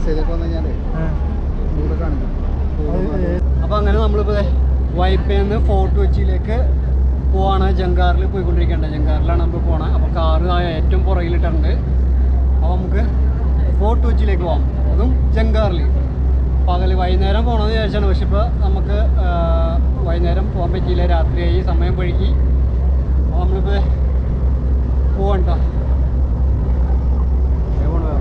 Message ഒക്കെ വന്നു കഴിഞ്ഞാലേ ഇവിടെ കാണിക്കും അപ്പോൾ അങ്ങനെ നമ്മളിപ്പോൾ വൈപ്പേന്ന് ഫോർട്ട് കൊച്ചിയിലേക്ക് പോവാണ് ജങ്കാറിൽ പോയിക്കൊണ്ടിരിക്കേണ്ടത് ജങ്കാറിലാണ് നമ്മൾ പോകണം അപ്പോൾ കാറ് ആ ഏറ്റവും പുറകിലിട്ടുണ്ട് അപ്പോൾ നമുക്ക് ഫോർട്ട് കൊച്ചിയിലേക്ക് പോകാം അതും ജങ്കാറിൽ പകൽ വൈകുന്നേരം പോകണമെന്ന് വിചാരിച്ചാണ് പക്ഷെ ഇപ്പോൾ നമുക്ക് ആ, വൈകുന്നേരം പോകാൻ പറ്റിയില്ല രാത്രിയായി സമയം വഴുകി അപ്പോൾ നമ്മളിപ്പോൾ പോകണ്ട വേറെ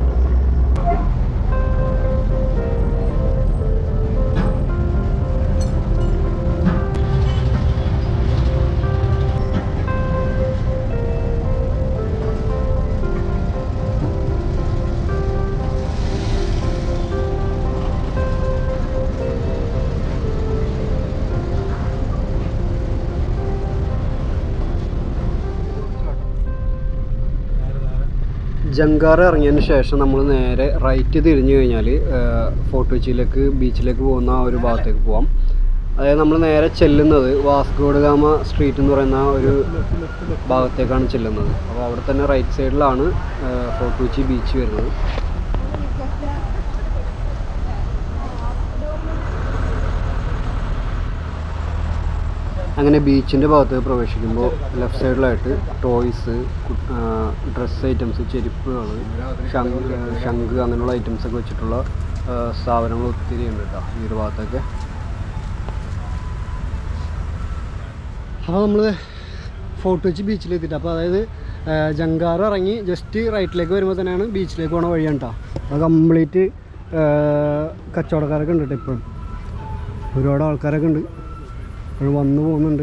ജങ്കാർ ഇറങ്ങിയതിന് ശേഷം നമ്മൾ നേരെ റൈറ്റ് തിരിഞ്ഞു കഴിഞ്ഞാൽ ഫോർട്ട് കൊച്ചിയിലേക്ക് ബീച്ചിലേക്ക് പോകുന്ന ആ ഒരു ഭാഗത്തേക്ക് പോവാം അതായത് നമ്മൾ നേരെ ചെല്ലുന്നത് വാസ്കോഡ് ഗാമ സ്ട്രീറ്റ് എന്ന് പറയുന്ന ഒരു ഭാഗത്തേക്കാണ് ചെല്ലുന്നത് അപ്പോൾ അവിടെ തന്നെ റൈറ്റ് സൈഡിലാണ് ഫോർട്ട് കൊച്ചി ബീച്ച് വരുന്നത് അങ്ങനെ ബീച്ചിൻ്റെ ഭാഗത്ത് പ്രവേശിക്കുമ്പോൾ ലെഫ്റ്റ് സൈഡിലായിട്ട് ടോയ്സ് ഡ്രസ്സ് ഐറ്റംസ് ചെരുപ്പുകൾ ശംഖ് ശംഖ് അങ്ങനെയുള്ള ഐറ്റംസ് ഒക്കെ വെച്ചിട്ടുള്ള ആ, സ്ഥാപനങ്ങൾ ഒത്തിരി ഉണ്ട് കേട്ടോ ഈ ഒരു ഭാഗത്തൊക്കെ അപ്പോൾ നമ്മൾ ഫോർട്ട് കൊച്ചി ബീച്ചിലെത്തിയിട്ട് അപ്പോൾ അതായത് ആ, ജങ്കാർ ഇറങ്ങി ജസ്റ്റ് റൈറ്റിലേക്ക് വരുമ്പോൾ തന്നെയാണ് ബീച്ചിലേക്ക് പോണ വഴിയാണ് കേട്ടോ അത് കംപ്ലീറ്റ് കച്ചവടക്കാരൊക്കെ ഉണ്ട് കേട്ടോ ഇപ്പോഴും ഒരുപാട് ആൾക്കാരൊക്കെ ഉണ്ട് ഇപ്പോഴും വന്നു പോകുന്നുണ്ട്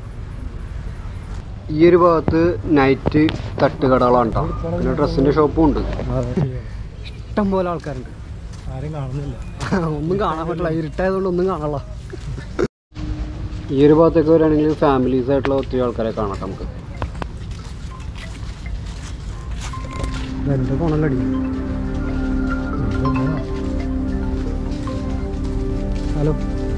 ഈ ഒരു ഭാഗത്ത് നൈറ്റ് തട്ടുകടകളാണ് കേട്ടോ പിന്നെ ഡ്രസ്സിൻ്റെ ഷോപ്പും ഉണ്ട് ഇഷ്ടം പോലെ ആൾക്കാരുണ്ട് ആരും കാണുന്നില്ല ഒന്നും കാണാൻ പറ്റില്ല ഇരുട്ടായതുകൊണ്ട് ഒന്നും കാണാനുള്ള ഈ ഒരു ഭാഗത്തേക്ക് വരികയാണെങ്കിൽ ഫാമിലീസ് ആയിട്ടുള്ള ഒത്തിരി ആൾക്കാരെ കാണാം ട്ടോ നമുക്ക് എൻ്റെ ഫോണല്ലടി ഹലോ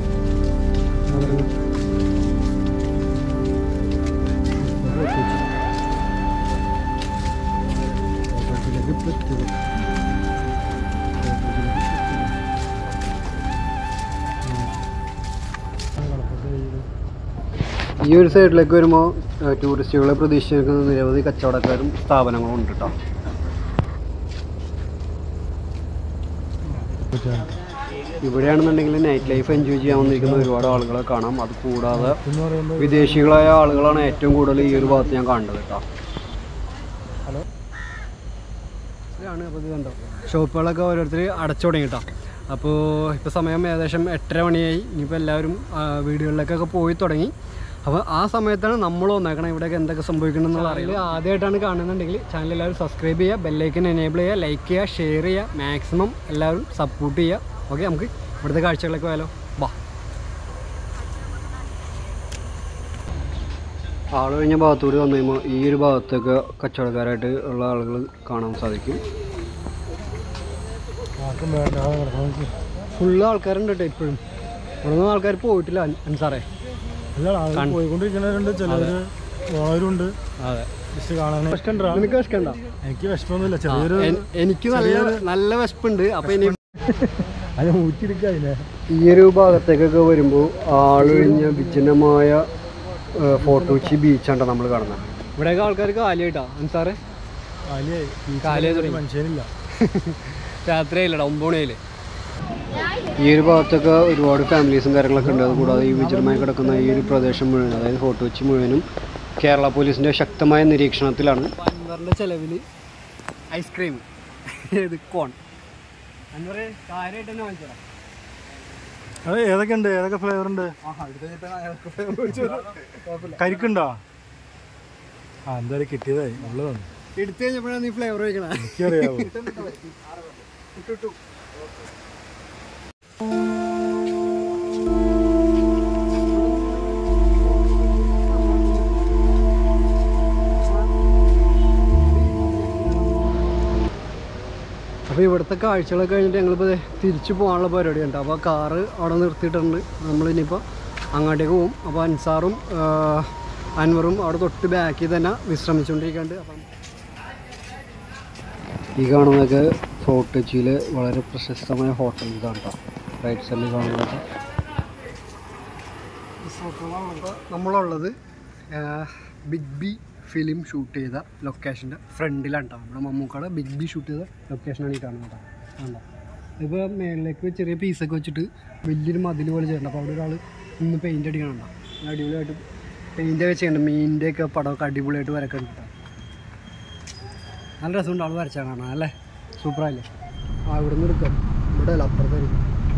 ഈ ഒരു സൈഡിലേക്ക് വരുമ്പോൾ ടൂറിസ്റ്റുകളെ പ്രതീക്ഷിക്കുന്ന നിരവധി കച്ചവടക്കാരും സ്ഥാപനങ്ങളും ഉണ്ട് കേട്ടോ ഇവിടെയാണെന്നുണ്ടെങ്കിൽ നൈറ്റ് ലൈഫ് എൻജോയ് ചെയ്യാൻ വന്നിരിക്കുന്ന ഒരുപാട് ആളുകളെ കാണാം അത് കൂടാതെ എന്ന് പറയുമ്പോൾ വിദേശികളായ ആളുകളാണ് ഏറ്റവും കൂടുതൽ ഈ ഒരു ഭാഗത്ത് ഞാൻ കാണുന്നത് കേട്ടോ ഹലോ ഇതാണ് അപ്പോൾ ഇത് കണ്ടോ ഷോപ്പുകളൊക്കെ ഓരോരുത്തർ അടച്ചു തുടങ്ങി കേട്ടോ അപ്പോൾ ഇപ്പോൾ സമയം ഏകദേശം എട്ടര മണിയായി ഇനിയിപ്പോൾ എല്ലാവരും ആ, വീടുകളിലേക്കൊക്കെ പോയി തുടങ്ങി അപ്പോൾ ആ സമയത്താണ് നമ്മൾ വന്നേക്കണം ഇവിടെയൊക്കെ എന്തൊക്കെ സംഭവിക്കണമെന്നുള്ള അറിയില്ല ആദ്യമായിട്ടാണ് കാണുന്നുണ്ടെങ്കിൽ ചാനൽ എല്ലാവരും സബ്സ്ക്രൈബ് ചെയ്യുക ബെല്ലൈക്കൻ എനേബിൾ ചെയ്യുക ലൈക്ക് ചെയ്യുക ഷെയർ ചെയ്യുക മാക്സിമം എല്ലാവരും സപ്പോർട്ട് ചെയ്യുക ഓക്കെ നമുക്ക് ഇവിടുത്തെ കാഴ്ചകളൊക്കെ പോയാലോ വാ ആൾ കഴിഞ്ഞ ഭാഗത്തൂടി വന്നു കഴിയുമ്പോൾ ഈ ഒരു ഭാഗത്തൊക്കെ കച്ചവടക്കാരായിട്ട് ഉള്ള ആളുകൾ കാണാൻ സാധിക്കും ആർക്കും വേണ്ട ആ കിടക്കണം ഫുള്ള് ആൾക്കാരുണ്ട് കേട്ടോ ഇപ്പോഴും ഇവിടെ നിന്ന് ആൾക്കാർ പോയിട്ടില്ല അൻ- അൻസാറേ അല്ല ആളുകൾ പോയിക്കൊണ്ടിരിക്കുന്നവരുണ്ട് ചിലവര് പോണവരുണ്ട് അതെ ജസ്റ്റ് കാണാൻ വിഷക്കണ്ടാ നിനക്ക് വിശക്കണ്ട എനിക്ക് വിഷമൊന്നുമില്ല ചെറിയൊരു എനിക്ക് നല്ല നല്ല വിശപ്പുണ്ട് അപ്പൊ ഇനി അത് ഊറ്റിയെടുക്കുക അതിനെ ഈ ഒരു ഭാഗത്തേക്കൊക്കെ വരുമ്പോൾ ആളൊഴിഞ്ഞ വിജനമായ ഫോർട്ട് കൊച്ചി ബീച്ചാണ് നമ്മൾ കാണുന്നത് ഇവിടെയൊക്കെ ആൾക്കാർ കാലിയായിട്ടാ അൻസാറേ കാലിയായി കാലിയായി ഒരു തുടങ്ങി. മനുഷ്യനില്ല രാത്രിയായില്ലടാ ഒമ്പണിയില് ഈ ഒരു ഭാഗത്തൊക്കെ ഒരുപാട് ഫാമിലീസും കാര്യങ്ങളൊക്കെ ഉണ്ട് അതുകൂടാതെ ഈ വിജനമായി കിടക്കുന്ന ഈ ഒരു പ്രദേശം മുഴുവൻ അതായത് ഫോർട്ട് കൊച്ചി മുഴുവനും കേരള പോലീസിന്റെ ശക്തമായ നിരീക്ഷണത്തിലാണ് അൻവറിന്റെ ചെലവിൽ ഐസ്ക്രീം ഏത് കോൺ അൻവർ കാര്യമായിട്ട് തന്നെ വാങ്ങിച്ചോടാ അത് ഏതൊക്കെ ഉണ്ട് ഏതൊക്കെ ഫ്ലേവർ ഉണ്ട് കരിക്കുണ്ടോ ആ എന്തായാലും കിട്ടിയതായി ഉള്ളത് വന്നു എടുത്തു കഴിഞ്ഞപ്പോഴാണ് നീ ഫ്ലേവർ കഴിക്കണ എനിക്കറിയാവോ അപ്പോൾ ഇവിടുത്തെ കാഴ്ചകളൊക്കെ കഴിഞ്ഞിട്ട് ഞങ്ങളിപ്പോൾ ദേ തിരിച്ചു പോകാനുള്ള പരിപാടിയുണ്ട് അപ്പോൾ കാറ് അവിടെ നിർത്തിയിട്ടുണ്ട് നമ്മളിനിയിപ്പോൾ അങ്ങോട്ടേക്ക് പോകും അപ്പോൾ അൻസാറും ആ, അൻവറും അവിടെ തൊട്ട് ബാക്കിൽ തന്നെ വിശ്രമിച്ചുകൊണ്ടിരിക്കുന്നുണ്ട് അപ്പം ഈ കാണുന്നതൊക്കെ ഫോർട്ട് കൊച്ചിയിൽ വളരെ പ്രശസ്തമായ ഹോട്ടൽ ഇതാണ് കേട്ടോ റൈറ്റ് സൈഡിൽ കാണുന്നത് നമ്മളുള്ളത് ബിഗ് ബി ഫിലിം ഷൂട്ട് ചെയ്ത ലൊക്കേഷൻ്റെ ഫ്രണ്ടിലാണ് കേട്ടോ നമ്മുടെ മമ്മൂക്കാട് ബിഗ് ബി ഷൂട്ട് ചെയ്ത ലൊക്കേഷനാണ് ഈ കാണുന്നത് കേട്ടോ കണ്ടോ ഇപ്പോൾ മേളിലേക്ക് ചെറിയ പീസൊക്കെ വെച്ചിട്ട് വലിയൊരു മതിൽ പോലെ ചെയ്യണ്ട അപ്പോൾ അവിടെ ഒരാൾ ഇന്ന് പെയിൻ്റ് അടിക്കണുണ്ടോ അടിപൊളിയായിട്ട് പെയിൻ്റ് ഒക്കെ ചെയ്യണ്ട മീനിൻ്റെ ഒക്കെ പടമൊക്കെ അടിപൊളിയായിട്ട് വരക്കുന്നുണ്ട് കേട്ടോ നല്ല രസമുണ്ട് ആൾ വരച്ചാൽ കാണാൻ അല്ലേ സൂപ്പറല്ലേ ആ ഇവിടെ നിന്ന് എടുക്കാം ഇവിടെ അല്ല അപ്പുറത്തായിരിക്കും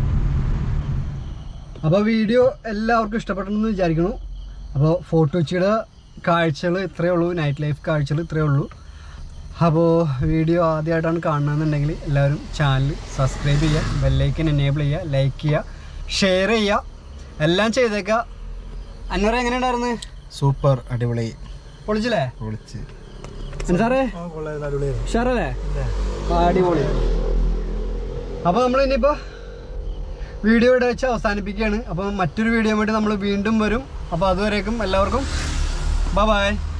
അപ്പോൾ വീഡിയോ എല്ലാവർക്കും ഇഷ്ടപ്പെട്ടെന്ന് വിചാരിക്കുന്നു അപ്പോൾ ഫോർട്ട് കൊച്ചിയുടെ കാഴ്ചകൾ ഇത്രയേ ഉള്ളൂ നൈറ്റ് ലൈഫ് കാഴ്ചകൾ ഇത്രയേ ഉള്ളൂ അപ്പോൾ വീഡിയോ ആദ്യമായിട്ടാണ് കാണുന്നതെന്നുണ്ടെങ്കിൽ എല്ലാവരും ചാനൽ സബ്സ്ക്രൈബ് ചെയ്യുക ബെല്ലൈക്കൻ എനേബിൾ ചെയ്യുക ലൈക്ക് ചെയ്യുക ഷെയർ ചെയ്യുക എല്ലാം ചെയ്തേക്കുക അന്നൂറ് എങ്ങനെ ഉണ്ടായിരുന്നു സൂപ്പർ അടിപൊളി പൊളിച്ചില്ലേ പൊളിച്ച് സാറേ ആ കൊള്ളായിരുന്നു അടിപൊളിയായിരുന്നു ഉഷാറല്ലേ അടിപൊളി അപ്പോൾ നമ്മൾ ഇനിയിപ്പോൾ വീഡിയോ ഇവിടെ വെച്ച് അവസാനിപ്പിക്കുകയാണ് അപ്പോൾ മറ്റൊരു വീഡിയോ വേണ്ടി നമ്മൾ വീണ്ടും വരും അപ്പോൾ അതുവരേക്കും എല്ലാവർക്കും ബൈ ബൈ